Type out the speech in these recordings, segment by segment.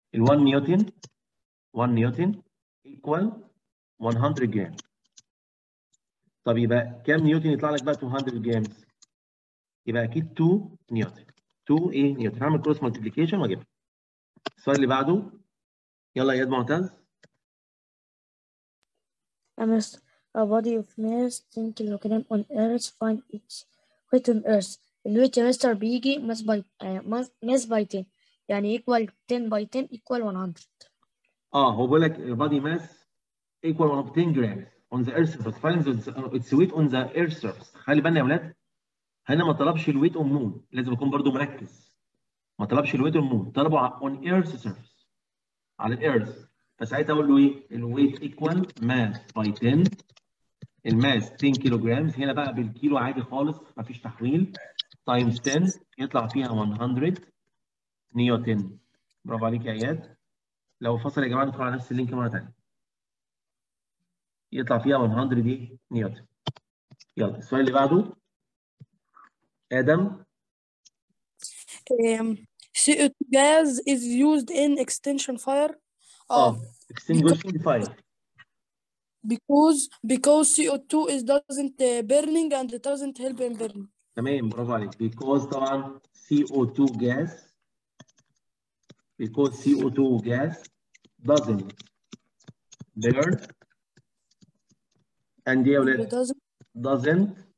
ال 1 نيوتن 1 نيوتن equal 100 جرام طب يبقى كام نيوتن يطلع لك بقى 200 جرام يبقى اكيد 2 نيوتن 2 ايه نيوتن هعمل كروس مالتيبيكيشن واجيبها السؤال اللي بعده يلا يا اياد معتز A mass, a body of mass 10 kilogram on Earth find its weight on Earth. الويت يا مستر بيجي mass by uh, mass, mass by 10 يعني equal 10 by 10 equal 100. اه هو بيقول لك body mass equal 10 grams on the earth surface finds its weight on the earth surface خلي بالنا يا ولاد هنا ما طلبش الويت اون مون لازم اكون برضو مركز ما طلبش الويت اون مون طلبه on earth surface على الارث فساعتها اقول له ايه الويت ايكوال ماس باي 10 الماس 10 كيلو جرامز هنا بقى بالكيلو عادي خالص مفيش تحويل تايمز 10 يطلع فيها 100 نيوتن برافو عليك يا اياد لو فصل يا جماعه ندخل على نفس اللينك مره ثانيه يطلع فيها 100 دي نيوتن يلا السؤال اللي بعده ادم Um, CO2 gas is used in extension fire اه extinguishing fire because because CO2 is doesn't uh, burning and it doesn't help in burning. تمام برافو عليك because طبعا CO2 gas because CO2 gas doesn't burn and يا It ولاد doesn't doesn't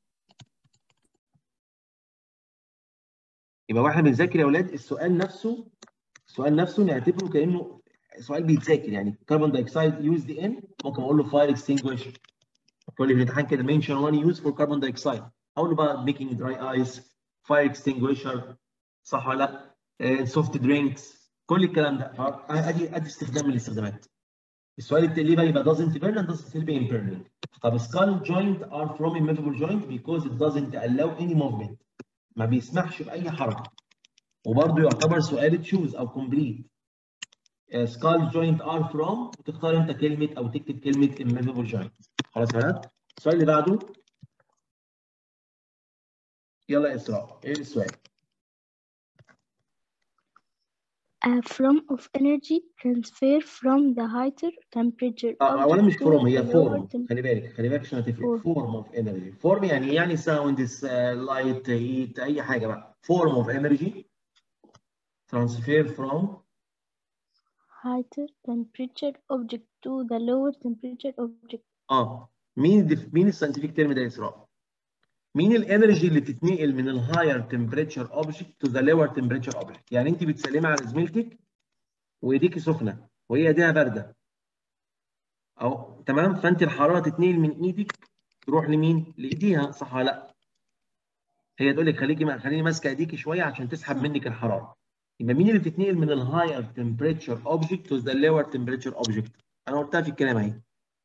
يبقى واحنا بنذاكر يا ولاد السؤال نفسه السؤال نفسه نعتبره كانه سؤال بيتذاكر يعني كربون دايوكسيد يوز دي ان ممكن اقول له فاير اكستنجويشر تقول لي في الامتحان كده منشن 1 يوز فور كربون دايوكسيد اقول له بقى ميكينج دراي ايس فاير اكستنجويشر صح ولا لا سوفت درينكس كل الكلام ده ادي ادي استخدام من الاستخدامات السؤال التالي بقى يبقى doesn't burn and doesn't help in burning طب skull joint are from immovable joint because it doesn't allow any movement ما بيسمحش باي حركه وبرضه يعتبر سؤال تشوز او كومبليت سكال جوينت ار فروم وتختار انت كلمه او تكتب كلمه immovable جوينت خلاص يا ولاد السؤال اللي بعده يلا يا اسراء ايه السؤال؟ A form of energy transfer from the higher temperature اه اولا مش object to فروم هي the lower فورم tem- خلي بالك خلي بالك عشان هتفرق Form. فورم اوف انرجي فورم يعني إيه؟ يعني ساوند لايت هيت اي حاجه بقى فورم اوف انرجي ترانسفير فروم higher temperature object to the lower temperature object. اه مين الدف... مين الساينتفك تيرم ده يا اسراء؟ مين الانرجي اللي بتتنقل من الهاير تمبريتشر اوبجكت تو ذا لور تمبريتشر اوبجكت؟ يعني انت بتسلمي على زميلتك وايديكي سخنه وهي ايديها بارده. اهو تمام فانت الحراره تتنقل من ايدك تروح لمين؟ لايديها صح ولا لا؟ هي تقول لك خليكي خليني ماسكه ايديكي شويه عشان تسحب منك الحراره. يبقى مين اللي بتتنقل من الهاير تمبريتشر اوبجكت تو ذا لور تمبريتشر اوبجكت؟ انا قلتها في الكلام اهي.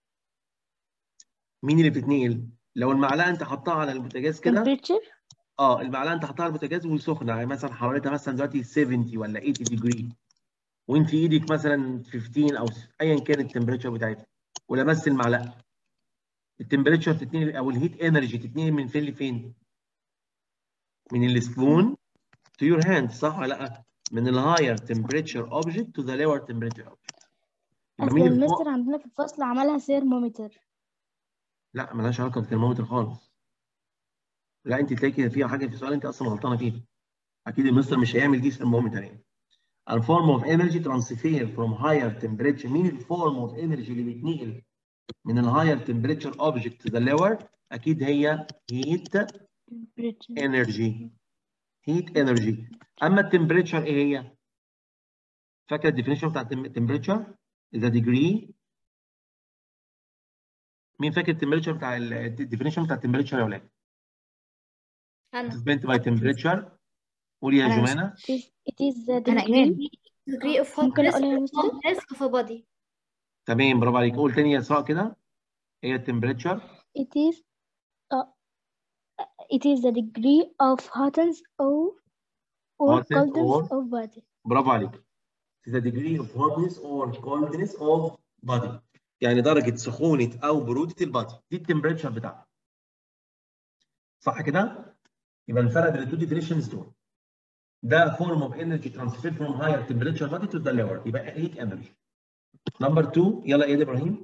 مين اللي بتتنقل؟ لو المعلقه انت حطها على البوتاجاز كده Temperature اه المعلقه انت حطها على البوتاجاز وسخنه يعني مثلا حرارتها مثلا دلوقتي 70 ولا 80 ديجري وانت ايدك مثلا 15 او ايا كان التمبريتشر بتاعتها ولمست المعلقه التمبريتشر تتنقل او الهيت انرجي تتنقل من فين لفين؟ من السبون تو يور هاند صح ولا لا؟ من الهاير تمبريتشر اوبجكت تو ذا لور تمبريتشر اوبجكت يبقى أصل مين اللي المستر فوق؟ عندنا في الفصل عملها ثيرمومتر لا ملهاش علاقه بالترمومتر خالص لا انت تلاقي فيها حاجه في سؤال انت اصلا غلطانه فيها اكيد المستر مش هيعمل دي ترمومتر يعني الفورم اوف انرجي ترانسفير فروم هاير تمبريتشر مين الفورم اوف انرجي اللي بيتنقل من الهاير تمبريتشر اوبجكت تو ذا لور اكيد هي هيت temperature انرجي هيت انرجي اما التمبريتشر ايه هي؟ فاكر الديفينيشن بتاع التمبريتشر؟ ذا ديجري مين فاكر التمبريتشر بتاع الديفينيشن بتاع التمبريتشر يا ولاد؟ أنا سبنت باي تمبريتشر قولي يا أنا مش- جمانه It is, it is the أنا degree إيمان degree of ممكن hotness أقولها يا مستر؟ hotness of a body تمام برافو عليك قول تاني يا اسراء كده هي التمبريتشر It is uh, it is the degree of hotness or or Hotness coldness or- of body. برافو عليك the degree of hotness or coldness of body يعني درجة سخونة أو برودة البادي دي التمبريتشر بتاعها صح كده؟ يبقى الفرق بين التو ديفينيشنز دول ده form of energy transferred from higher temperature body to the lower يبقى heat energy number two يلا ايه ابراهيم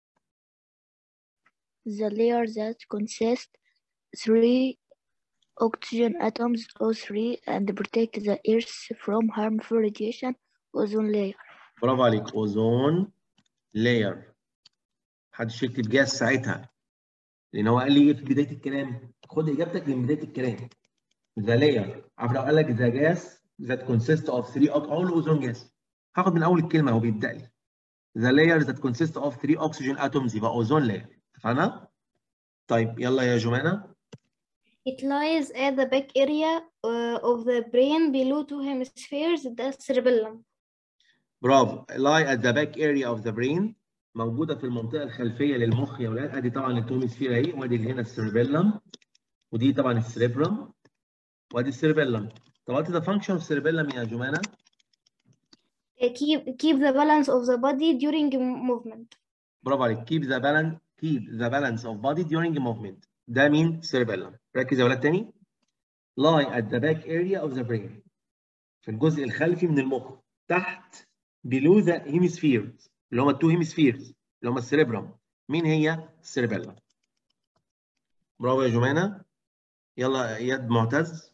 The layer that consists three oxygen atoms O3 and protect the earth from harmful radiation ozone layer. برافو عليك اوزون لاير محدش يكتب جاز ساعتها لان هو قال لي ايه في بدايه الكلام خد اجابتك من بدايه الكلام ذا لاير عارف لو قال لك ذا جاز that consists of 3 اقول اوزون جاز هاخد من اول الكلمه هو بيبدا لي the layers that consist of 3 oxygen atoms يبقى اوزون لاير اتفقنا؟ طيب يلا يا جمانه It lies at the back area uh, of the brain below two hemispheres the cerebellum. برافو lie at the back area of the brain موجوده في المنطقه الخلفيه للمخ يا ولاد ادي طبعا التوميسفير اهي وادي اللي هنا السيربيلم ودي طبعا السريبرم وادي السيربيلم طب what is the function of cerebellum يا جمانه؟ Uh, keep keep the balance of the body during movement. برافو عليك keep the balance keep the balance of body during movement ده مين؟ cerebellum ركز يا ولاد تاني lie at the back area of the brain في الجزء الخلفي من المخ تحت below the hemispheres اللي هم التو hemispheres اللي هم السيربرم مين هي؟ السيربيلم برافو يا جمانه يلا اياد معتز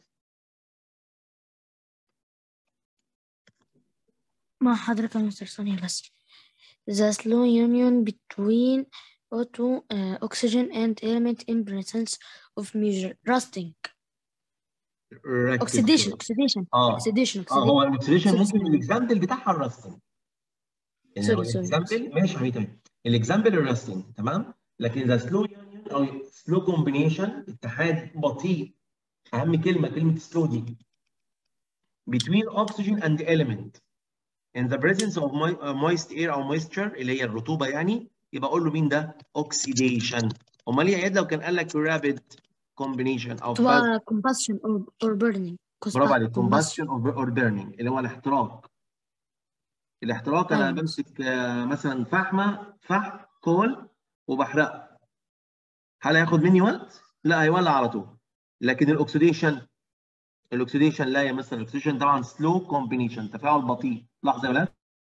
مع حضرتك يا مستر ثانية بس the slow union between O2 uh, oxygen and element in presence of major rusting ركز oxidation كده. oxidation اه oxidation اه هو oxidation الاكسديشن سوري، ممكن سوري. الاكزامبل بتاعها الرستنج يعني سوري، هو سوري. الاكزامبل ماشي يا حبيبي تمام الاكزامبل الرستنج تمام لكن ذا سلو يونيون او سلو كومبينيشن اتحاد بطيء اهم كلمه كلمه سلو دي between oxygen and element in the presence of mo- uh, moist air او moisture اللي هي الرطوبه يعني يبقى اقول له مين ده oxidation امال يا اياد لو كان قال لك rapid combination او fast تبقى combustion or, or burning برافو عليك combustion combustion or or burning اللي هو الاحتراق الاحتراق انا أيوة. بمسك آه، مثلا فحمه فحم كول وبحرقه هل هياخد مني وقت؟ لا هيولع على طول لكن الاكسديشن الاكسديشن لا يا مستر الاكسديشن طبعا سلو كومبينيشن تفاعل بطيء لحظه يا ولاد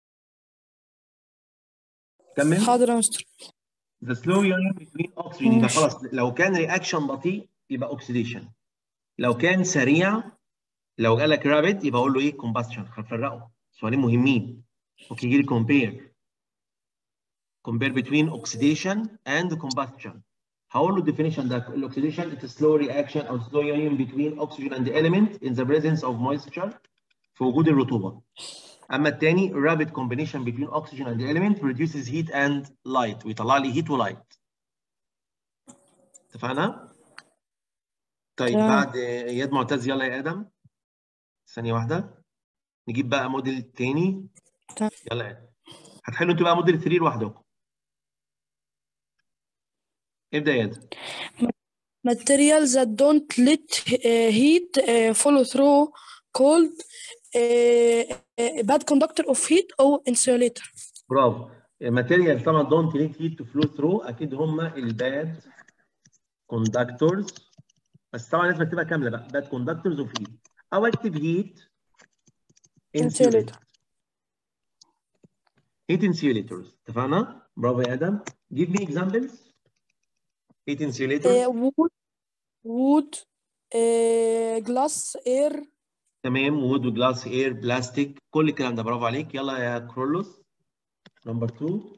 كمل حاضر يا مستر the slow union between oxygen يبقى ماشي. خلاص لو كان رياكشن بطيء يبقى اوكسيديشن لو كان سريع لو قال لك رابid يبقى اقول له ايه combustion هنفرقه سؤالين مهمين اوكي يجي لي compare compare between oxidation and combustion هقول له definition ده الاكسيديشن it's a slow reaction or slow union between oxygen and the element in the presence of moisture في وجود الرطوبه اما الثاني rapid combination between oxygen and the element produces heat and light ويطلع لي heat ولايت اتفقنا؟ طيب تمام. بعد اياد معتز يلا يا ادم ثانيه واحده نجيب بقى موديل تاني تمام. يلا يا ادم هتحلوا انتوا بقى موديل 3 لوحدكم ابدا يا ادم materials that don't let uh, heat uh, follow through called uh, uh, bad conductor of heat or insulator برافو الماتيريال طبعا دونت نيد هيت تو فلو ثرو اكيد هم الباد كوندكتورز بس طبعا لازم اكتبها كامله بقى باد كوندكتورز اوف هيت او اكتب هيت insulator هيت انسيوليتورز اتفقنا؟ برافو يا ادم give me examples heat insulators uh, wood wood uh, glass air تمام وود وجلاس اير بلاستيك كل الكلام ده برافو عليك يلا يا كرولوس نمبر 2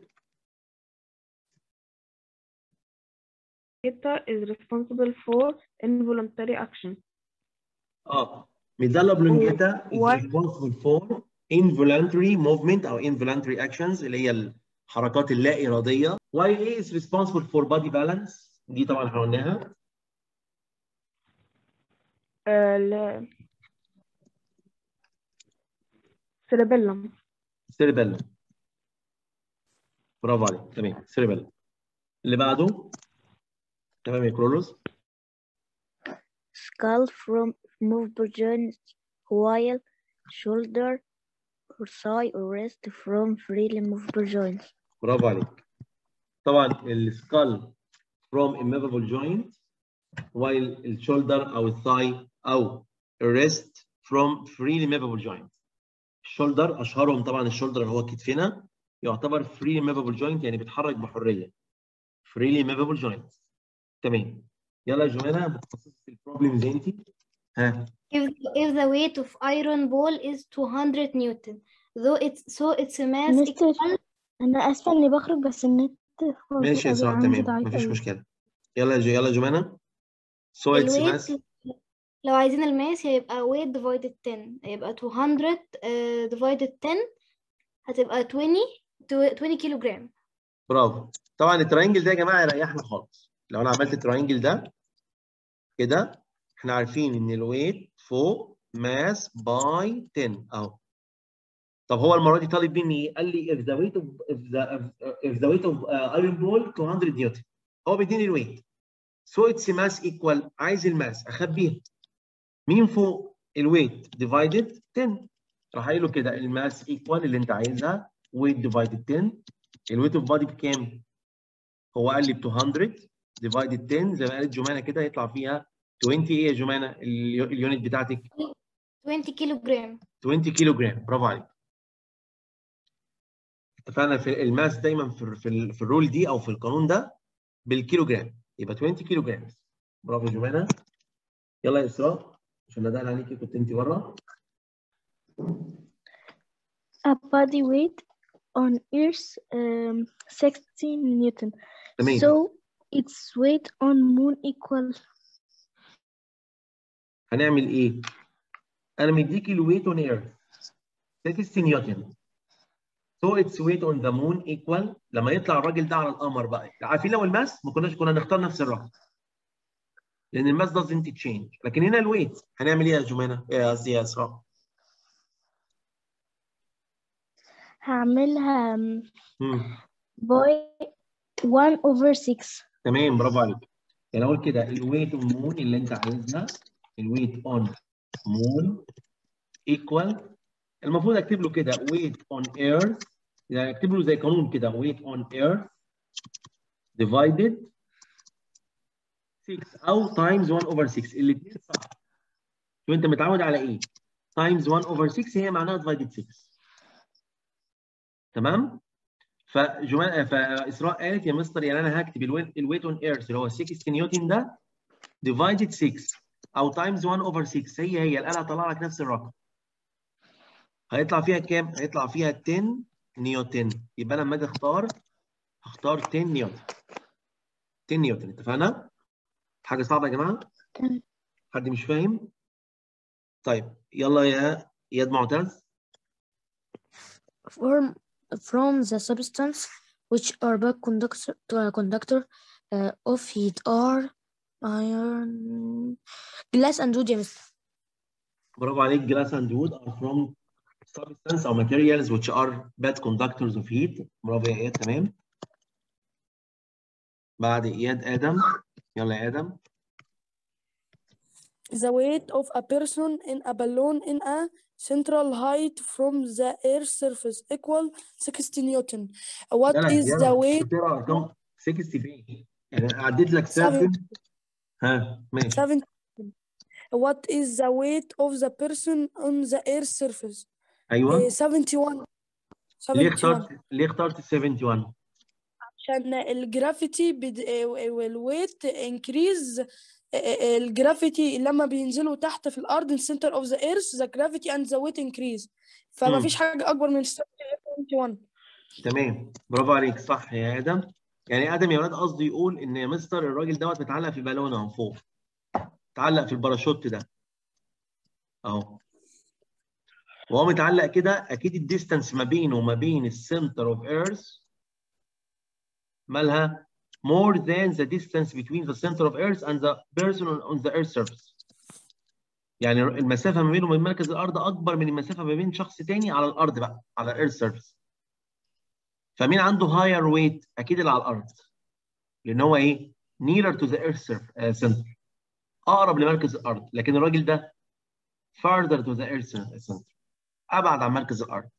Theta is responsible for involuntary action. اه ميدالا بلونجيتا is What? responsible for involuntary movement او involuntary actions اللي هي الحركات اللا اراديه while A is responsible for body balance دي طبعا احنا قلناها Uh, ل- cerebellum. cerebellum برافو عليك تمام cerebellum اللي بعده تمام يا كرولوس skull from movable joints while shoulder or thigh or wrist from freely movable joints. برافو عليك طبعا السكال from immovable joint while الشولدر او الثاي او الريست from freely movable joint الشولدر اشهرهم طبعا الشولدر اللي هو كتفنا يعتبر freely movable joint يعني بيتحرك بحريه freely movable joint تمام يلا يا جماعه بتخصص البروبلمز انت ها If, if the weight of iron ball is 200 Newton, though it's so its mass مستر equal انا اسفه اني بخرج بس النت خلاص ماشي يا أبي اسراء عندي تمام ضعيف مفيش أوي. مشكله يلا يا جو- يلا يا جمانه so it's الويت mass لو عايزين الماس هيبقى weight divided 10 هيبقى 200 uh, divided 10 هتبقى 20 تو- 20 كيلو جرام برافو طبعا التراينجل ده يا جماعه يريحنا خالص لو انا عملت التراينجل ده كده احنا عارفين ان الويت فوق ماس باي 10 اهو طب هو المره دي طالب مني ايه؟ قال لي if the weight of if the if the weight of uh, iron ball 200 نيوتن هو بيديني الويت so its mass equal عايز الماس اخبيها مين فوق الويت divided 10 راح قايل له كده الماس equal اللي انت عايزها weight divided 10 الويت اوف بادي بكام؟ هو قال لي ب 200 divided 10 زي ما قالت جمانه كده يطلع فيها 20 ايه يا جمانه اليو- اليونت بتاعتك 20 كيلو جرام 20 كيلو جرام برافو عليك اتفقنا في الماس دايما في في, ال- في الرول دي او في القانون ده بالكيلو جرام يبقى 20 كيلو جرام برافو يا جمانه يلا يا اسراء عشان ندهن عليكي كنت انت بره A body weight on Earth um, 16 Newton. تمام So its weight on Moon equal هنعمل ايه؟ انا مديكي الويت اون ايرث 60 نيوتن So its weight on the moon equal لما يطلع الراجل ده على القمر بقى عارفين لو الماس ما كناش كنا نختار نفس الرقم لان الماس doesn't change لكن هنا الويت هنعمل ايه يا جمانه؟ يا قصدي يا اسراء هعملها مم. by 1 over 6 تمام برافو عليك يعني اقول كده الويت اون مون اللي انت عايزها الويت اون مون ايكوال المفروض اكتب له كده ويت اون ايرث يعني اكتب له زي قانون كده ويت اون ايرث ديفايدد 6 او تايمز 1 اوفر 6 الاثنين صح شوف انت متعود على ايه؟ تايمز 1 اوفر 6 هي معناها ديفايدد 6 تمام؟ فجمال فاسراء قالت يا مستر يعني انا هكتب الويت اون ايرث اللي هو 60 نيوتن ده ديفايدد 6 او تايمز 1 اوفر 6 هي هي الاله هطلع لك نفس الرقم هيطلع فيها كام؟ هيطلع فيها 10 نيوتن يبقى انا لما اجي اختار هختار 10 نيوتن 10 نيوتن اتفقنا؟ حاجه صعبه يا جماعه؟ تمام. حد مش فاهم؟ طيب يلا يا اياد معتز From, from the substance which are back conductor, uh, conductor uh, of heat are iron, glass and wood يا مستر. برافو عليك glass and wood are from substance or materials which are bad conductors of heat برافو يا اياد تمام بعد اياد ادم يلا يا ادم The weight of a person in a balloon in a central height from the Earth's surface equal 60 Newton. What يلا is the يلا weight? بتقرا ارقام 60 فين يعني عديت لك Seven. 7 ها ماشي 7. What is the weight of the person on the Earth's surface? ايوه Eh, 71. ليه 71 اخترت ليه اخترت 71 عشان الجرافيتي بد... والويت انكريز الجرافيتي لما بينزلوا تحت في الارض in center of the earth the gravity and the weight increase فما مم. فيش حاجة أكبر من 71 تمام برافو عليك صح يا ادم يعني ادم يا ولاد قصده يقول ان يا مستر الراجل دوت متعلق في بالونه اهو فوق متعلق في الباراشوت ده اهو وهو متعلق كده اكيد الديستانس ما بينه وما بين السنتر اوف ايرث مالها more than the distance between the center of earth and the person on on the earth surface يعني المسافه ما بينه وبين مركز الارض اكبر من المسافه ما بين شخص تاني على الارض بقى على الايرث سيرفيس فمين عنده higher weight اكيد اللي على الارض لان هو ايه nearer to the earth surf- uh, center اقرب لمركز الارض لكن الراجل ده farther to the earth center ابعد عن مركز الارض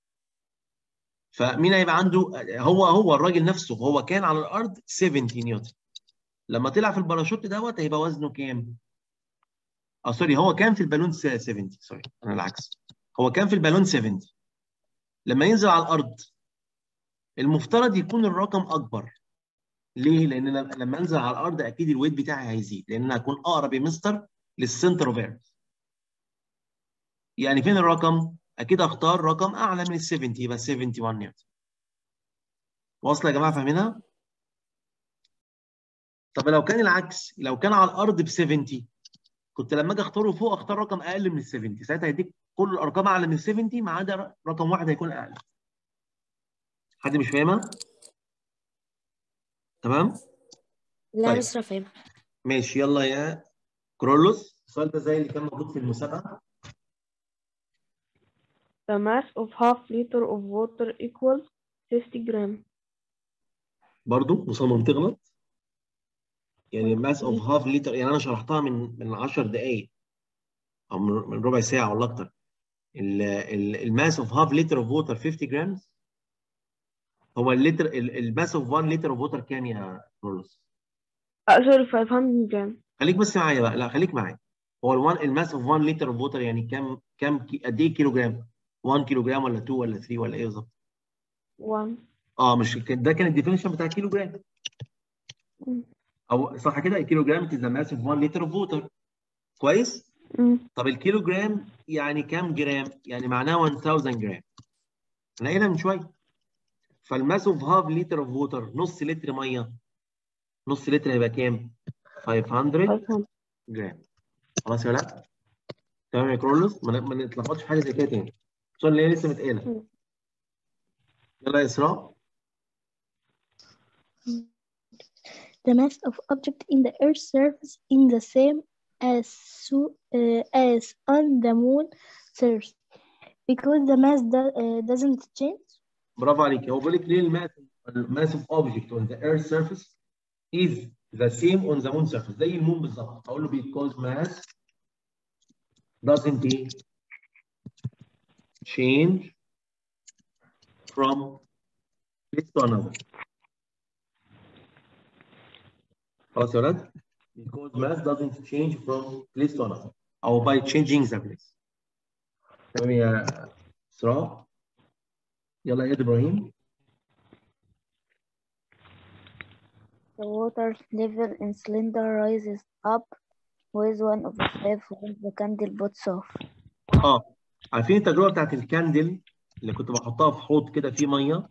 فمين هيبقى عنده هو هو الراجل نفسه هو كان على الارض 70 نيوتن لما طلع في الباراشوت دوت هيبقى وزنه كام اه سوري هو كان في البالون 70 سوري انا العكس هو كان في البالون 70 لما ينزل على الارض المفترض يكون الرقم اكبر ليه؟ لان أنا لما انزل على الارض اكيد الويت بتاعي هيزيد لان انا هكون اقرب يا مستر للسنتر اوف ايرث يعني فين الرقم؟ اكيد اختار رقم اعلى من ال 70 يبقى 71 نيوتن واصله يا جماعه فاهمينها؟ طب لو كان العكس لو كان على الارض ب 70 كنت لما اجي اختاره فوق اختار رقم اقل من ال 70 ساعتها هيديك كل الارقام اعلى من ال 70 ما عدا رقم واحد هيكون اعلى حد مش فاهمها؟ تمام؟ لا طيب. مصر فاهم ماشي يلا يا كرولوس السؤال ده زي اللي كان موجود في المسابقه The mass of half liter of water equals 50 gram. برضو مصمم تغلط يعني الماس اوف هاف لتر يعني انا شرحتها من من 10 دقائق او من من ربع ساعه ولا اكتر الماس اوف هاف لتر اوف ووتر 50 جرام هو اللتر الماس اوف 1 لتر اوف ووتر كام يا كرولوس؟ Uh, sorry 500 gram. خليك بس معايا بقى لا خليك معايا هو ال1 الماس اوف 1 لتر اوف ووتر يعني كام كام كي- قد ايه كيلو جرام؟ 1 كيلو جرام ولا 2 ولا 3 ولا ايه بالظبط؟ 1. اه مش كان- ده كان الديفينيشن بتاع كيلو جرام مم. او صح كده الكيلو جرام is the mass of 1 liter of water كويس؟ مم. طب الكيلو جرام يعني كام جرام؟ يعني معناه 1000 جرام. احنا قايلها من شويه. فالماس اوف هاف لتر اوف ووتر نص لتر ميه نص لتر هيبقى كام؟ 500 500. جرام. خلاص يا ولاد؟ تمام يا كرولوس ما ن- ما نتلخبطش في حاجه زي كده تاني. خصوصا اللي هي لسه متقاله. مم. يلا يا اسراء The mass of object in the Earth's surface is the same as so, uh, as on the moon surface because the mass do, uh, doesn't change. برافو عليك هو بيقول لك ليه الماس الماس اوف اوبجكت on the earth surface is the same on the moon surface زي المون بالظبط هقول له because mass doesn't change from place to another خلاص يا ولاد because mass doesn't change from place to another او by changing the place تمام يا اسراء يلا يا ابراهيم The water level in cylinder rises up with one of the five when the candle puts off. اه عارفين التجربه بتاعت الكاندل اللي كنت بحطها في حوض كده فيه ميه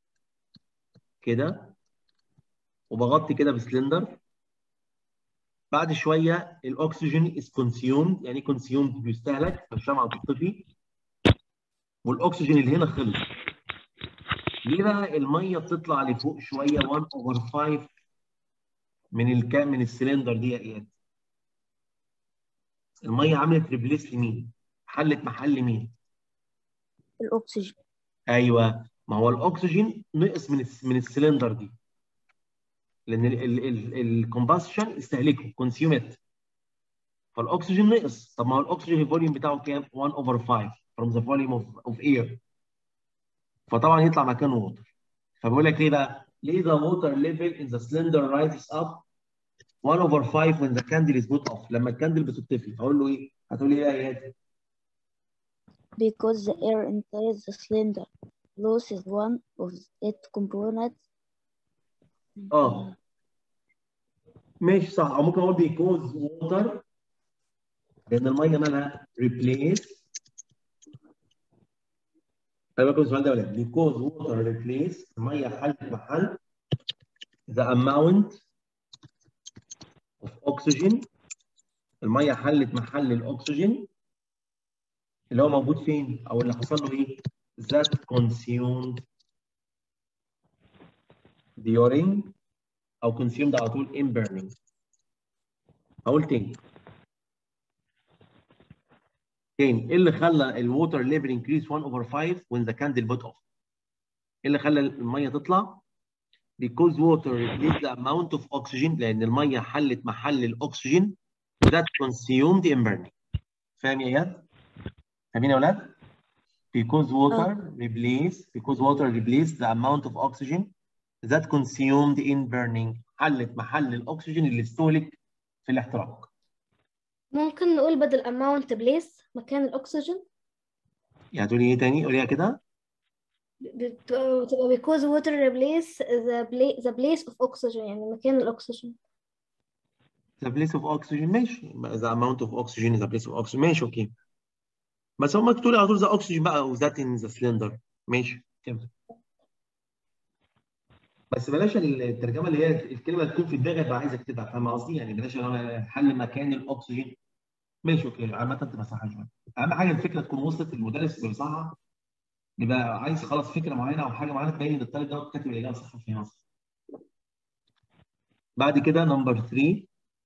كده وبغطي كده بسلندر بعد شويه الاكسجين از كونسيومد يعني كونسيومد بيستهلك فالشمعه بتطفي والاكسجين اللي هنا خلص ليه بقى الميه بتطلع لفوق شويه 1 اوفر 5 من الكام من السلندر دي يا اياد الميه عملت ريبليس لمين؟ حلت محل مين؟ الأكسجين ايوه ما هو الاكسجين نقص من الس- من السلندر دي لان الكومباشن استهلكه كونسيومت فالاكسجين نقص طب ما هو الاكسجين الفوليوم بتاعه كام 1 اوفر 5 from the volume of, of air فطبعا يطلع مكانه ووتر فبقول لك ليه بقى ليه the water level in the cylinder rises up 1 over 5 when the candle is put off لما الكاندل بتطفي هقول له ايه هتقول لي ايه يا اياد because the air inside the cylinder loses one of its components. اه ماشي صح او ممكن اقول because water لان الميه مالها replace خلي بالكم السؤال ده يا ولاد because water replace الميه حلت محل the amount of oxygen الميه حلت محل الاكسجين اللي هو موجود فين او اللي حصل له ايه that consumed during او consumed على طول in burning هقول تاني تاني ايه اللي خلى الووتر ليفل انكريس 1 over 5 when the candle put off ايه اللي خلى الميه تطلع because water replaced the amount of oxygen لان الميه حلت محل الاكسجين that consumed in burning فاهم يا اياد؟ فاهمين يا اولاد؟ because water replaced because water replaced the amount of oxygen that consumed in burning حلت محل الاكسجين اللي استهلك في الاحتراق ممكن نقول بدل amount place مكان الأكسجين يعني تقولي ايه تاني قوليها كده بتبقى بتبقى because water replace the place the place of oxygen يعني مكان الأكسجين the place of oxygen ماشي the amount of oxygen is the place of oxygen ماشي اوكي بس هم تقولي على طول the oxygen بقى او that in the cylinder ماشي فهمت بس بلاش الترجمه اللي هي الكلمه اللي تكون في دماغك بقى عايز اكتبها فاهم قصدي يعني بلاش اللي هو حل مكان الاكسجين ماشي اوكي عامه تبقى صح شويه اهم حاجه الفكره تكون وصلت للمدرس اللي بيصحح يبقى عايز خلاص فكره معينه او حاجه معينه تبين ان الطالب ده كاتب الاجابه صح فيها اصلا بعد كده نمبر 3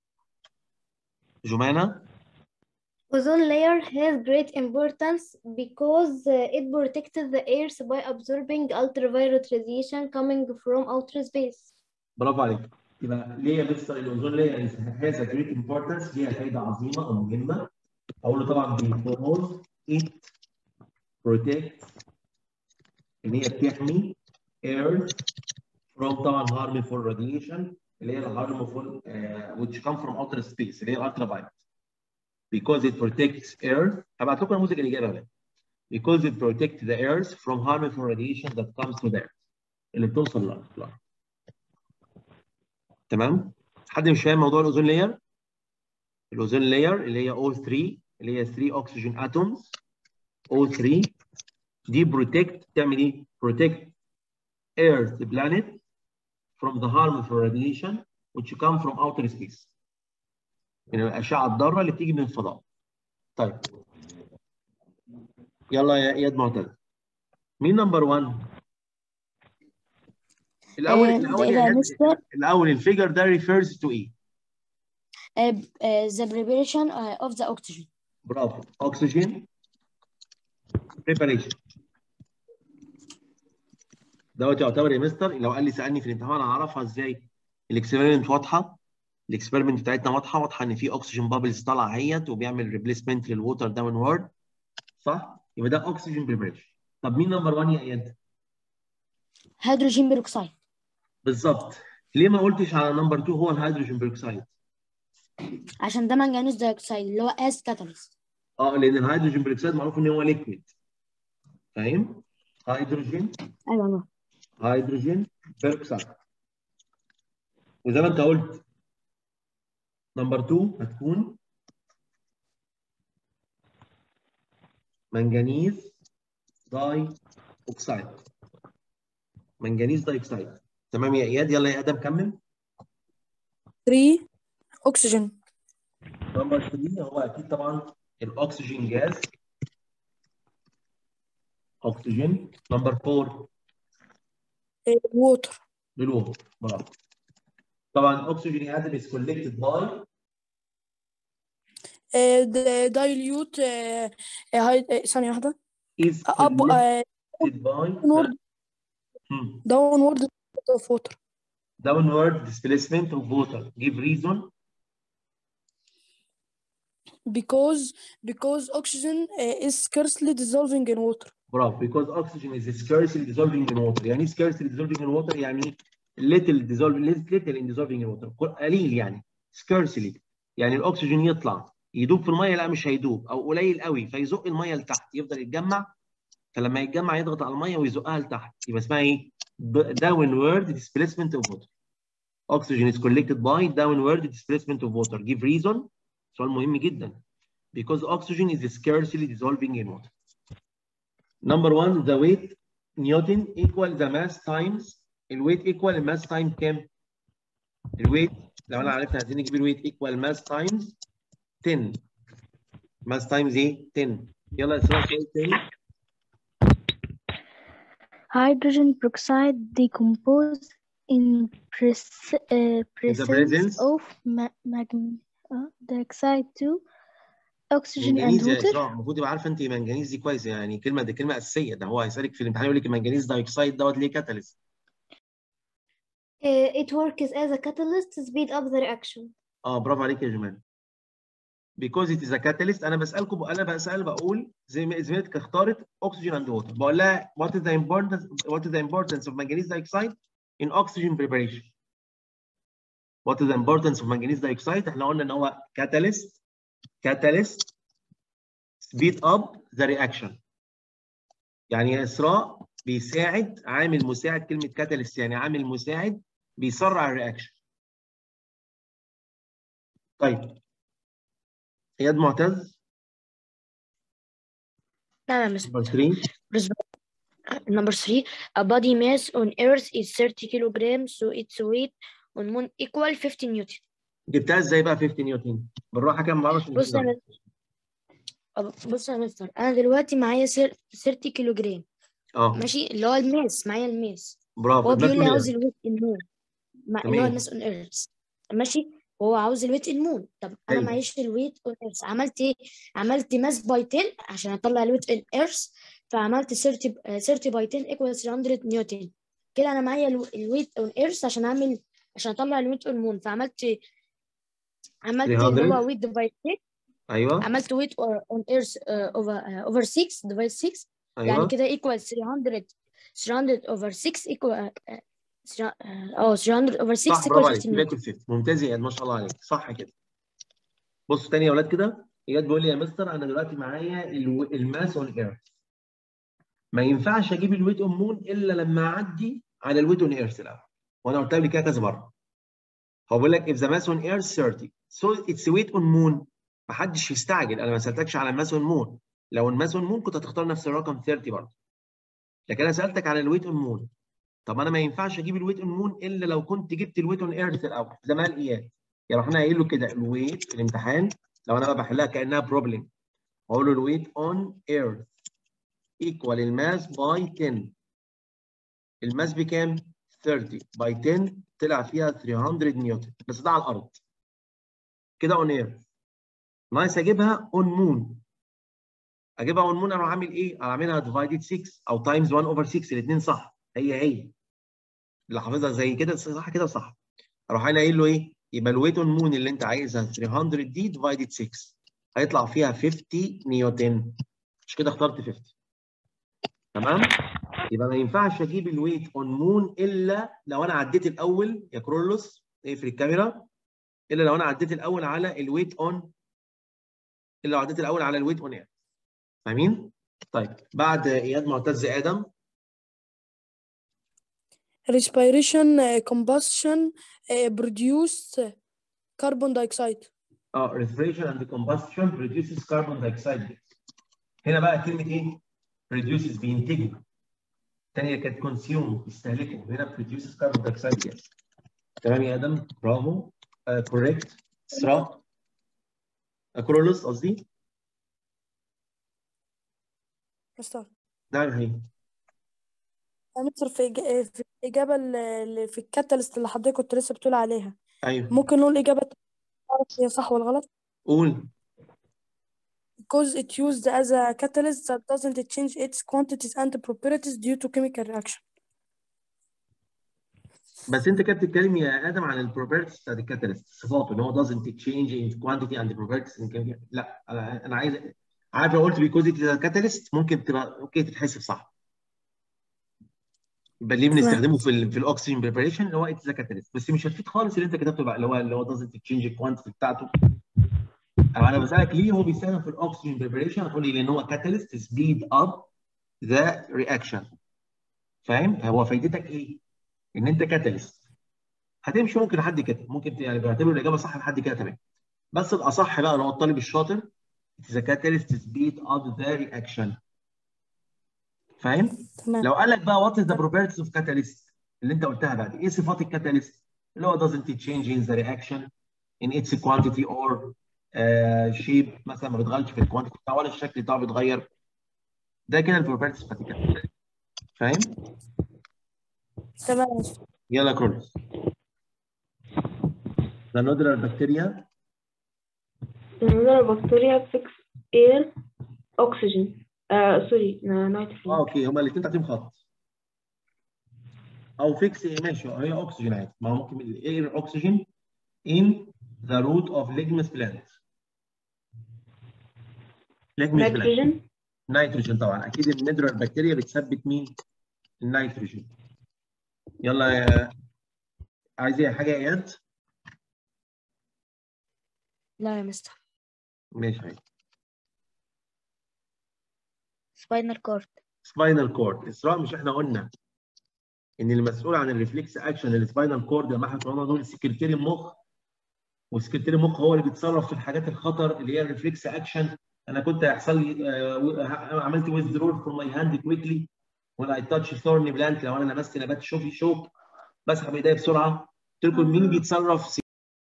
جمانه Ozone layer has great importance because uh, it protects the earth by absorbing ultraviolet radiation coming from outer space. برافو عليك يبقى ليه يا مستر الاوزون لاير هاز جريت امبورتنس ليها فايده عظيمه او مهمه اقول له طبعا because it protects ان هي بتحمي earth from طبعا harmful radiation اللي هي harmful uh, which come from outer space اللي هي ultraviolet because it protects earth هبعت لكم نموذج الاجابه بقى because it protects the earth from harmful radiation that comes to the earth اللي بتوصل للارض تمام حد مش فاهم موضوع الاوزون لاير الاوزون لاير اللي هي O3 اللي هي 3 اوكسجين اتومز O3 دي بروتكت تعمل ايه protect earth planet from the harmful radiation which come from outer space من الاشعه الضاره اللي بتيجي من الفضاء طيب يلا يا اياد معتز مين نمبر 1 الاول آه، الاول إيه يا ده إياد، مستر؟ الاول الفيجر ده refers to ايه Uh, uh, the preparation uh, of the oxygen. برافو oxygen preparation دوت يعتبر يا مستر لو قال لي سالني في الامتحان انا هعرفها ازاي الاكسبيرمنت واضحه الاكسبيرمنت بتاعتنا واضحه واضحه ان في اوكسجين بابلز طالعه اهيت وبيعمل ريبليسمنت للووتر داون وورد صح يبقى ده اوكسجين بريبريشن طب مين نمبر 1 يا اياد Hydrogen peroxide. بالظبط ليه ما قلتش على نمبر 2 هو الهيدروجين بيروكسيد عشان ده منجنيز دايوكسيد اللي هو as catalyst. اه لان الهيدروجين بيروكسيد معروف ان هو ليكويد فاهم هيدروجين ايوه انا هيدروجين بيروكسيد وزي ما انت قلت نمبر 2 هتكون منجنيز داي اوكسيد منجنيز داي اوكسيد تمام يا اياد يلا يا ادم كمل 3 أكسجين نمبر 3 هو اكيد طبعا الاكسجين جاز اكسجين نمبر 4 ووتر للوتر برافو طبعا اكسجين يا ادم is collected by دايليوت ثانية واحدة is أب collected by downward Hmm. downward of water downward displacement of water give reason because because oxygen uh, is scarcely dissolving in water برافو because oxygen is scarcely dissolving in water يعني ايه scarcely dissolving in water يعني little dissolving little in dissolving in water قليل يعني scarcely يعني الاكسجين يطلع يدوب في الميه لا مش هيدوب او قليل قوي فيزق الميه لتحت يفضل يتجمع فلما يتجمع يضغط على الميه ويزقها لتحت يبقى اسمها ايه ب- downward displacement of water oxygen is collected by downward displacement of water give reason سؤال مهم جدا because oxygen is scarcely dissolving in water Number one, the weight Newton equal the mass times الويت equal الماس تايم كام؟ الويت لو انا عرفت عايزين نجيب الويت equal mass times 10 mass times ايه؟ 10 يلا يا سؤال سؤال تاني Hydrogen peroxide decompose in pres- uh, presence, presence? of ma- magne- uh, dioxide to oxygen and منجنيز يا water. اسراء المفروض يبقى عارفه انت منجنيز دي كويس يعني كلمه دي كلمه اساسيه ده هو هيسالك في الامتحان يقول لك المنجنيز دايوكسيد دوت ليه كاتاليست Uh, it works as a catalyst to speed up the reaction. اه برافو عليك يا جمال because it is a catalyst انا بسالكم انا بسال بقول زي ما زميلتك اختارت oxygen and water بقول لها what is the importance what is the importance of manganese dioxide in oxygen preparation what is the importance of manganese dioxide احنا قلنا ان هو catalyst catalyst speed up the reaction يعني يا اسراء بيساعد عامل مساعد كلمه catalyst يعني عامل مساعد بيسرع الرياكشن طيب اياد معتز نعم يا مستر نمبر 3 Number three, a body mass on Earth is 30 kilograms, so its weight on Moon equal 50 Newton. جبتها ازاي بقى 50 نيوتن بالراحه كده ما بعرفش بص يا مستر أب- بص يا مستر أنا دلوقتي معايا سر- 30 كيلوجرام اه ماشي اللي هو الماس معايا الماس برافو هو بيقول لي الماس عاوز الويت المون مع اللي هو تمام. الماس اون ايرث ماشي وهو عاوز الويت المون طب انا حلو. معيش الويت اون ايرث عملت ايه عملت ماس باي 10 عشان اطلع الويت اون ايرث فعملت 30 آه، 30 باي 10 ايكوال 300 نيوتن كده انا معايا الو- الويت اون ايرث عشان اعمل عشان اطلع الويت اون مون فعملت عملت اللي 300. هو ويت ديفايد 6 ايوه عملت ويت اون ايرث اوفر اوفر 6 ديفايد 6 يعني ايوه كده equal 300 300 over 6 equal uh, اه 300 over 6 صح برافو equal عليك 15 يبقى نيوتن 50 ممتاز يا اياد ما شاء الله عليك صح كده بصوا تاني يا اولاد كده اياد بيقول لي يا مستر انا دلوقتي معايا الو- الماس اون ايرث ما ينفعش اجيب الويت اون مون الا لما اعدي على الويت اون ايرث الاول وانا قلتها قبل كده كذا مره هو بيقول لك if the mass on earth 30 so its weight on moon ما حدش يستعجل انا ما سالتكش على الماس اون مون لو الماس اون مون كنت هتختار نفس الرقم 30 برضه لكن انا سالتك على الويت اون مون طب انا ما ينفعش اجيب الويت اون مون الا لو كنت جبت الويت اون ايرث الاول زي ما قال اياد يعني رحنا قايل له كده الويت في الامتحان لو انا بقى بحلها كانها بروبلم اقول له الويت اون ايرث ايكوال الماس باي 10 الماس بكام؟ 30 باي 10 طلع فيها 300 نيوتن بس ده على الارض كده اون ايرث ناقص اجيبها اون مون اجيبها اون مون اروح عامل ايه؟ اعملها ديفايدد 6 او تايمز 1 اوفر 6 الاثنين صح هي هي اللي حافظها زي كده صح كده صح اروح انا قايل له ايه؟ يبقى الويت اون مون اللي انت عايزها 300 دي ديفايدد 6 هيطلع فيها 50 نيوتن مش كده اخترت 50 تمام؟ يبقى ما ينفعش اجيب الويت اون مون الا لو انا عديت الاول يا كرولوس اقفل الكاميرا الا لو انا عديت الاول على الويت اون الا لو عديت الاول على الويت اون اير فاهمين؟ طيب بعد اياد معتز ادم respiration uh, combustion uh, produce carbon dioxide اه respiration and combustion reduces carbon dioxide هنا بقى كلمه ايه؟ reduces بينتجوا الثانيه كانت consume يستهلكوا هنا produces carbon dioxide gas تمام يا ادم برافو كوريكت اسراء كرولوس قصدي مستر نعم هي مستر في إج- في الإجابة اللي اللي في الكاتاليست اللي حضرتك كنت لسه بتقول عليها ايوه ممكن نقول إجابة تعرف هي صح ولا غلط قول because it used as a catalyst that doesn't change its quantities and properties due to chemical reaction بس انت كده بتتكلم يا ادم عن البروبرتيز بتاعت الكاتاليست صفاته ان هو doesn't change in quantity and properties in chemical لا انا انا عايز عارف لو قلت because it is a catalyst ممكن تبقى اوكي تتحسب صح يبقى ليه تمام. بنستخدمه في ال في الاكسجين بريباريشن اللي هو it is a catalyst بس مش هتفيد خالص اللي انت كتبته بقى اللي هو اللي هو doesn't change الكوانتيتي بتاعته أو انا بسالك ليه هو بيستخدم في الاكسجين بريباريشن هتقول لي لان هو catalyst speed up the reaction فاهم هو فايدتك ايه؟ ان انت كاتاليست هتمشي ممكن لحد كده ممكن ت- يعني بعتبر الاجابه صح لحد كده تمام بس الاصح بقى اللي هو الطالب الشاطر it is a catalyst to speed up the reaction فاهم؟ تمام لو قال لك بقى what is the properties of catalyst اللي انت قلتها بعد ايه صفات الكاتاليست اللي هو doesn't change in the reaction in its quantity or uh, shape مثلا ما بيتغيرش في الكوانتيتي بتاعه ولا الشكل بتاعه بيتغير ده كده البروبرتيز بتاعت الكاتاليست فاهم؟ تمام يلا كرولوس The nodal bacteria Another bacteria fix air oxygen uh, sorry اه nitrogen اوكي هما الاثنين تحتهم خط او فيكس ماشي هي اكسجين عادي ما هو ممكن الاير اكسجين in the root of lignous plant lignous plant nitrogen نيتروجين طبعا اكيد النيدرال بكتيريا بتثبت مين؟ النيتروجين يلا يا عايز ايه حاجه يا اياد؟ لا يا مستر ماشي هاي سباينال كورد سباينال كورد اسراء مش احنا قلنا ان المسؤول عن الريفلكس اكشن السباينال كورد لما احنا قلنا دول سكرتير المخ وسكرتير المخ هو اللي بيتصرف في الحاجات الخطر اللي هي الريفلكس اكشن انا كنت هيحصل لي آه، عملت ويزدرول فروم ماي هاند كويكلي when I touch thorny plant لو انا لمست نبات شوكي شوك بسحب ايديا بسرعه قلت لكم مين بيتصرف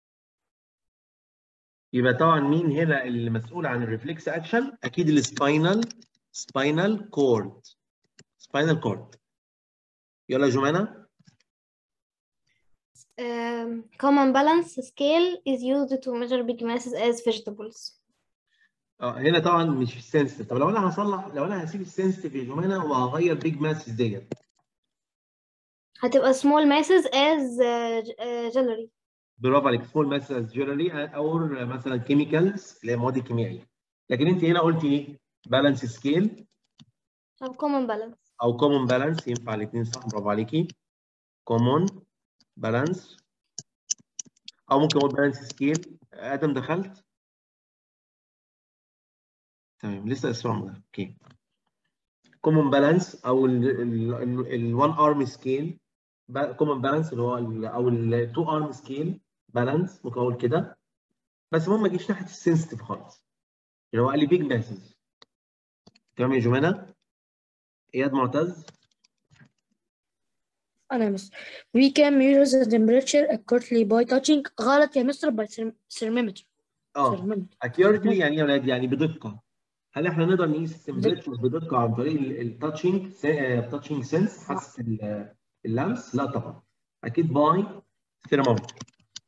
يبقى طبعا مين هنا اللي مسؤول عن الريفلكس اكشن اكيد السباينال سباينال كورد سباينال كورد يلا يا جمانه Um, common balance scale is used to measure big masses as vegetables. اه هنا طبعا مش سنسيتيف طب لو انا هصلح لو انا هسيب السنسيتيف يا جمانه وهغير بيج ماسز ديت هتبقى small masses as uh, j- uh, jewelry. برافو عليك سمول ماسز جنرالي او مثلا كيميكالز اللي هي مواد كيميائيه لكن انت هنا قلتي ايه بالانس سكيل أو common balance. او كومون بالانس ينفع الاثنين صح برافو عليكي كومون بالانس او ممكن اقول بالانس سكيل ادم دخلت تمام لسه اسرع ده اوكي كومون بالانس او الوان ارم سكيل كومون بالانس اللي هو ال- او التو ارم سكيل بالانس ممكن اقول كده بس المهم ما اجيش ناحيه السنسيتيف خالص اللي هو قال لي بيج ماسز تمام يا جمانه اياد معتز أنا مس we can measure the temperature accurately by touching غلط يا مستر by therm- thermometer اه thermometer accurately يعني ايه يا ولاد يعني بدقه هل احنا نقدر نقيس التمبريتشر بدقه عن طريق التاتشنج التاتشنج سنس حاسه ال- اللمس لا طبعا اكيد باي ثيرمومتر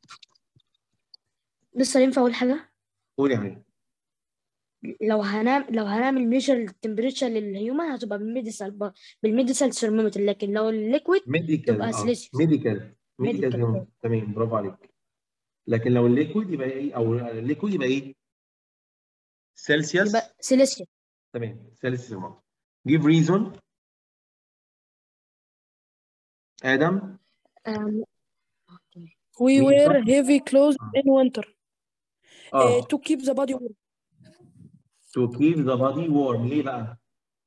لسه ينفع أقول حاجة قول يا علي لو هنعمل لو هنعمل ميجر التمبريتشر للهيومن هتبقى بالميديسال بالميديسال ثرمومتر لكن لو الليكويد ميديكال تبقى اه سيليسيوس. ميديكال ميديكال Medical. تمام تمام برافو عليك لكن لو الليكويد يبقى ايه او الليكويد يبقى ايه سيلسيوس يبقى سيليسيوس تمام سيلسيوس ثرمومتر give reason ادم um, We مين wear صح؟ heavy clothes in winter uh, اه to keep the body warm. to keep the body warm ليه بقى؟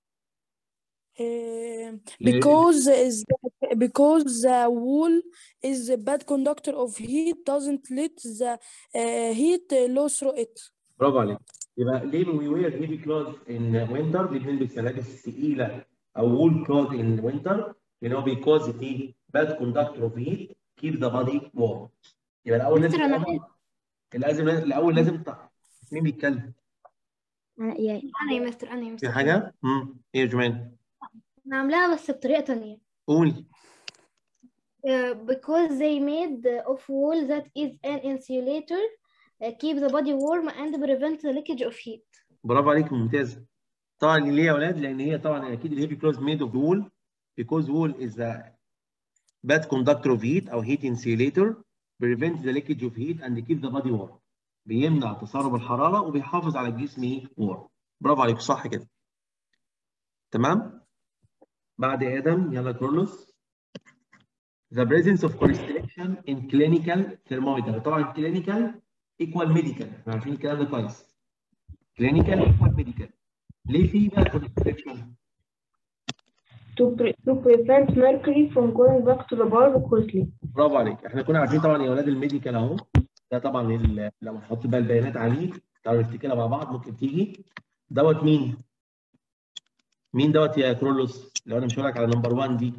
Uh, ليه- because is that, because the wool is a bad conductor of heat doesn't let the uh, heat flow through it. برافو عليك يبقى ليه we wear heavy clothes in winter ليه بنلبس ملابس تقيله او wool clothes in winter لان هو because it bad conductor of heat keep the body warm يبقى الاول لازم مستر أنا لازم الاول لازم ت- مين بيتكلم يعني أنا يا مستر أنا يا في مستر حاجه؟ امم ايه يا جمان؟ أنا عاملاها بس بطريقة تانية. قولي Uh, because they made of wool that is an insulator uh, keep the body warm and prevent the leakage of heat. برافو عليك ممتاز طبعا ليه يا اولاد؟ لان هي طبعا اكيد الهيفي كلوز ميد اوف wool because wool is a bad conductor of heat او heat insulator prevent the leakage of heat and keep the body warm بيمنع تسرب الحراره وبيحافظ على الجسم ايه warm برافو عليك صح كده تمام بعد ادم يلا كرولوس the presence of constriction in clinical thermometer طبعا clinical equal medical احنا عارفين الكلام ده كويس clinical equal medical ليه في بقى constriction to, pre- to prevent mercury from going back to the bulb quickly. برافو عليك احنا كنا عارفين طبعا يا اولاد الميديكال اهو ده طبعا ال- لما نحط بقى البيانات عليه تعالوا نفتكرها مع بعض ممكن تيجي دوت مين؟ مين دوت يا كرولوس؟ لو انا مش هقول لك على نمبر 1 دي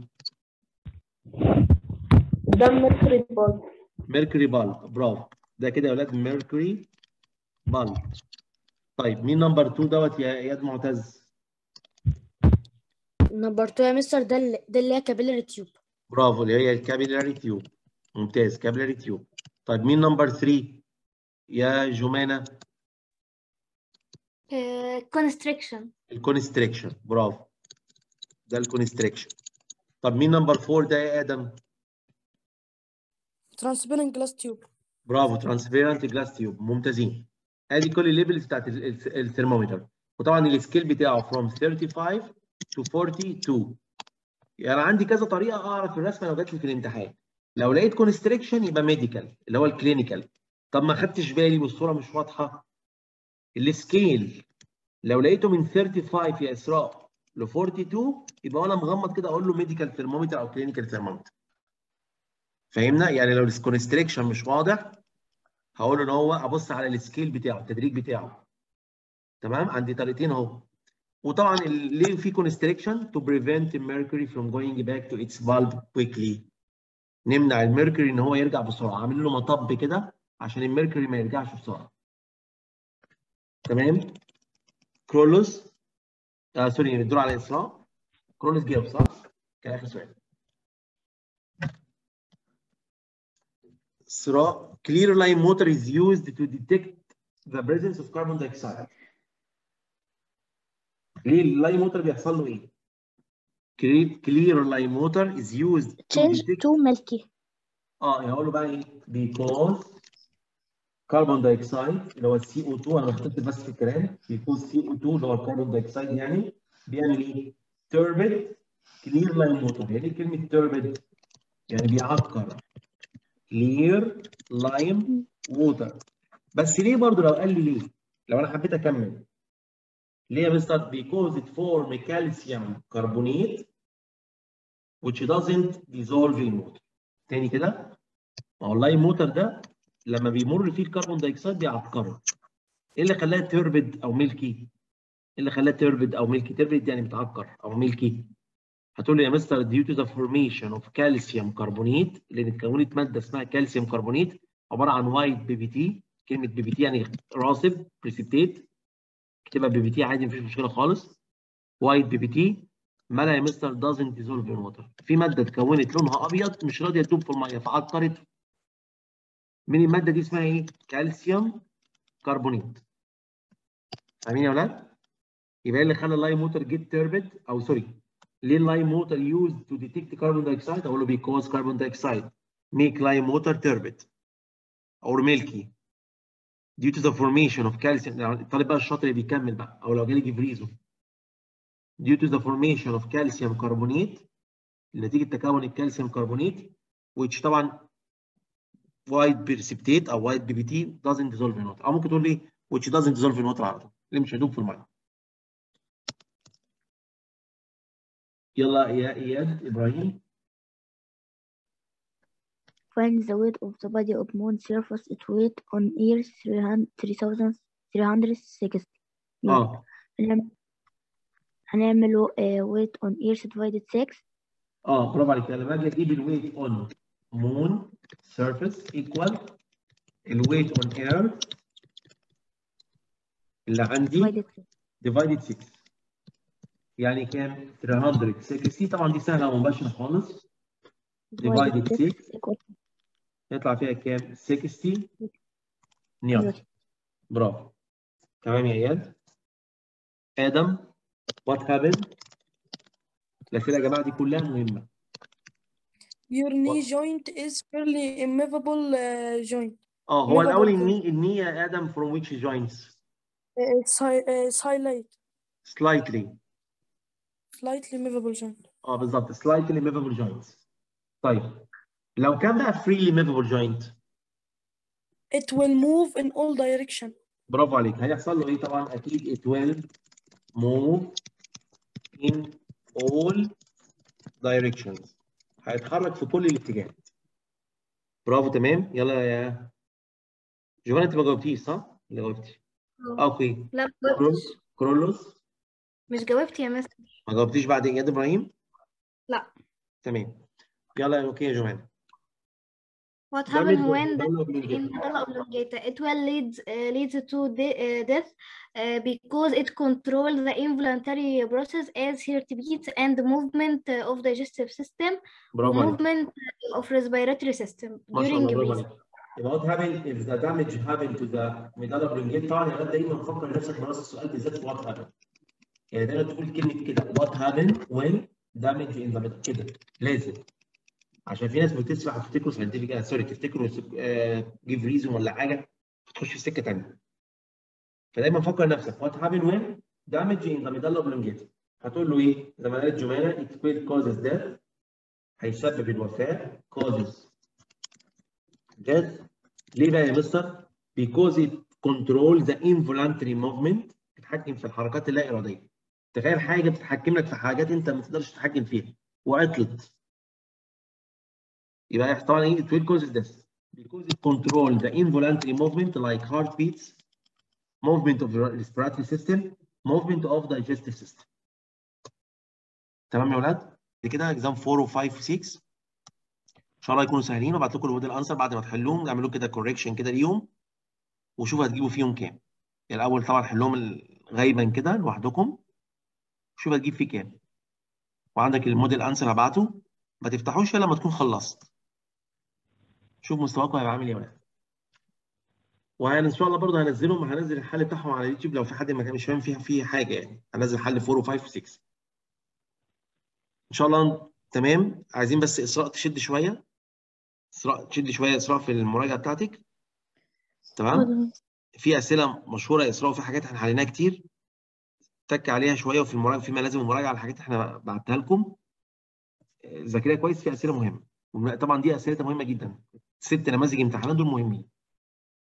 ده mercury bulb. ميركوري بالب برافو ده كده يا اولاد ميركوري بالب طيب مين نمبر 2 دوت يا اياد معتز؟ نمبر 2 يا مستر ده اللي ده اللي هي كابيلاري تيوب برافو اللي هي الكابيلاري تيوب ممتاز كابيلاري تيوب طيب مين نمبر 3 يا جمانه؟ Uh, constriction. الكونستريكشن برافو ده الكونستريكشن طب مين نمبر 4 ده يا ادم Transparent glass tube. برافو ترانسبيرنت جلاس تيوب ممتازين ادي كل الليفلز بتاعت ال- ال- الثرمومتر وطبعا السكيل بتاعه from 35 to 42 يعني عندي كذا طريقه اعرف الرسمه لو جات لي في الامتحان لو لقيت كونستريكشن يبقى ميديكال اللي هو الكلينيكال طب ما خدتش بالي والصوره مش واضحه السكيل لو لقيته من 35 يا اسراء ل 42 يبقى وانا مغمض كده اقول له ميديكال ثيرمومتر او كلينيكال ثيرمومتر فهمنا يعني لو الكونستريكشن مش واضح هقول له ان هو ابص على السكيل بتاعه التدريج بتاعه تمام عندي طريقتين اهو وطبعا ال- ليه في constriction to prevent mercury from going back to its valve quickly نمنع الميركوري ان هو يرجع بسرعه عامل له مطب كده عشان الميركوري ما يرجعش بسرعه تمام كرولوس آه سوري الدور على اسراء كرولوس جاوب صح كان اخر سؤال اسراء clear line motor is used to detect the presence of carbon dioxide ليه اللاين موتر بيحصل له ايه؟ clear line motor is used to change detect to milky اه هقول له بقى ايه؟ because carbon dioxide اللي هو السي او 2 انا بحط بس في الكلام because سي او 2 اللي هو الكربون دايوكسيد يعني بيعمل ايه؟ turbid clear line motor يعني ايه كلمه turbid؟ يعني بيعكر clear lime water بس ليه برضه لو قال لي ليه؟ لو انا حبيت اكمل ليه يا مستر؟ because it form calcium carbonate which doesn't dissolve in water. تاني كده ما هو اللاين موتر ده لما بيمر فيه الكربون دايوكسيد بيعكره. ايه اللي خلاها تربد او ملكي؟ ايه اللي خلاها تربد او ملكي؟ تربد يعني بتعكر او ملكي. هتقول لي يا مستر due to the formation of calcium carbonate لان اتكونت ماده اسمها كالسيوم كربونيت عباره عن وايت بي بي تي كلمه بي بي تي يعني راسب بريسبتيت اكتبها بي بي تي عادي مفيش مشكله خالص وايت بي بي تي مالها يا مستر doesn't dissolve in water في ماده اتكونت لونها ابيض مش راضيه تدوب في الميه فعكرت من الماده دي اسمها ايه؟ كالسيوم كربونيت فاهمين يا ولاد؟ يبقى ايه اللي خلى اللاين موتر جيت تربد او سوري ليه اللاين موتر يوز تو ديتكت كربون دايوكسيد؟ اقول له بيكوز كربون دايوكسيد ميك لاين موتر تربد اور ميلكي due to the formation of calcium الطالب بقى الشاطر اللي بيكمل بقى او لو جالي جبريزو due to the formation of calcium carbonate نتيجه تكون الكالسيوم كربونيت which طبعا white precipitate او white PBT doesn't dissolve in water او ممكن تقول لي which doesn't dissolve in water على طول اللي مش هيدوب في الميه يلا يا اياد ابراهيم Find the weight of the body of moon surface. Its weight on Earth 3360. اه هنعمل هنعمله uh, weight on Earth divided 6. اه برافو عليك لما اجي اجيب الويت اون مون سيرفيس ايكوال الويت اون اير اللي عندي divided 6. ديفايدد 6 يعني كام 360 طبعا دي سهله ومباشره خالص divided 6 equal يطلع فيها كام 60 نيوتن برافو تمام يا اياد ادم وات هابن الاسئله يا جماعه دي كلها مهمه Your knee joint is fairly immovable uh, joint. اه هو Movable الاول joint. الني الني يا ادم from which joints Uh, It's hi- uh, it's highlight. slightly Slightly movable joint. اه بالظبط slightly movable joints طيب لو كان بقى freely movable joint It will move in all direction. برافو عليك هيحصل له ايه طبعا اكيد it will move in all directions هيتحرك في كل الاتجاهات برافو تمام يلا يا جوانا انت ما جاوبتيش صح؟ ولا جاوبتي؟ آه، اوكي لا ما كرول- جاوبتش كرولوس مش جاوبت يا مستر ما جاوبتيش بعد اياد ابراهيم؟ لا. تمام يلا اوكي يا جوانا What Damage happens of when the the medulla oblongata. in medulla oblongata? It will lead uh, leads to de- uh, death uh, because it controls the involuntary process as heartbeat and movement uh, of digestive system, برافو عليك movement of respiratory system ما شاء during الله برافو breathing. عليك يبقى what happened if the damage happened to the medulla oblongata طبعا يا غدا دايما فكر نفسك في نفس السؤال بالذات في what happened يعني دايما تقول كلمه كده what happened when damage in the medulla كده لازم عشان في ناس بتسمع تفتكروا ساينتفك سوري تفتكروا جيف ريزون ولا حاجه تخش في سكه ثانيه فدايما فكر نفسك what happened when damage in the medulla oblongata هتقول له ايه؟ زي ما قالت جمانه it will causes death هيسبب الوفاه causes death ليه بقى يا مستر؟ because it control the involuntary movement بتتحكم في الحركات اللا اراديه تخيل حاجه بتتحكم لك في حاجات انت ما تقدرش تتحكم فيها وعطلت يبقى يحصل طبعا ايه it will cause this because it control the involuntary movement like heartbeats movement of the respiratory system movement of digestive system تمام يا ولاد دي كده اكزام 4 و5 و6 ان شاء الله يكونوا سهلين وابعت لكم الموديل انسر بعد ما تحلوهم اعملوا كده كوريكشن كده ليهم وشوفوا هتجيبوا فيهم كام يعني الاول طبعا حلهم غيبا كده لوحدكم شوف هتجيب فيه كام وعندك الموديل انسر هبعته ما تفتحوش الا لما تكون خلصت شوف مستواكم هيبقى عامل ايه يا ولاد وان شاء الله برضه هنزلهم هنزل الحل بتاعهم على اليوتيوب لو في حد ما كان مش فاهم فيها فيه حاجه يعني هنزل حل 4 و5 و6 ان شاء الله تمام عايزين بس اسراء تشد شويه اسراء تشد شويه اسراء في المراجعه بتاعتك تمام في اسئله مشهوره يا اسراء وفي حاجات احنا حليناها كتير تك عليها شويه وفي المراجعه في ملازم المراجعه على الحاجات احنا بعتها لكم ذاكريها كويس في اسئله مهمه طبعا دي اسئله مهمه جدا ست نماذج امتحانات دول مهمين